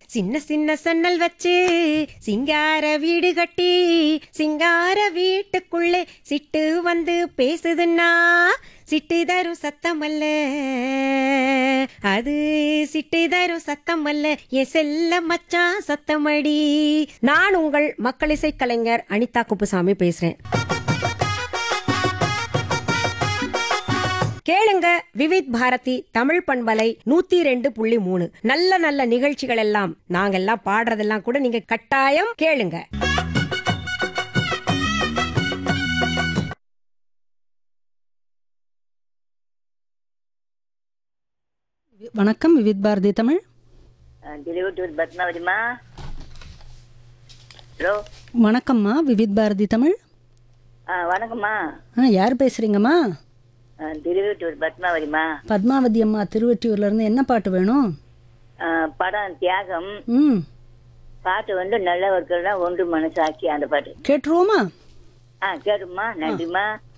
சின்ன சின்ன சன்னல் வச்சு சிங்கார வீடு கட்டி சிங்கார வீட்டுக்குள்ளே சிட்டு வந்து பேசுதுன்னா சிட்டு தரும் சத்தம் அல்ல அது சிட்டு தரும் சத்தம் அல்ல என் செல்ல மச்சான் சத்தமடி நான் உங்கள் மக்கள் இசை கலைஞர் அனிதா குப்புசாமி பேசுறேன் கேளுங்க விவித் பாரதி தமிழ் பண்பலை நூத்தி ரெண்டு புள்ளி மூணு நல்ல நல்ல நிகழ்ச்சிகள் எல்லாம் நாங்கெல்லாம் பாடுறதெல்லாம் கூட நீங்க கட்டாயம் கேளுங்க வணக்கம் விவித் பாரதி தமிழ் திருவட்டூர் பத்மாவதிமா ஹலோ வணக்கம்மா விவித் பாரதி தமிழ் ஆ வணக்கம்மா ஆ யார் பேசுறீங்கம்மா ஆ, திருவட்டூர் பத்மாவதிமா பத்மாவதி அம்மா திருவெட்டியூர்ல இருந்து என்ன பாட்டு வேணும் ஆ, படம் தியாகம் ம் பாட்டு வந்து நல்லவர்கள் தான் ஒன்று மனசாக்கி அந்த பாட்டு கேட்டுருவோமா ஆ கேட்டுமா நன்றிம்மா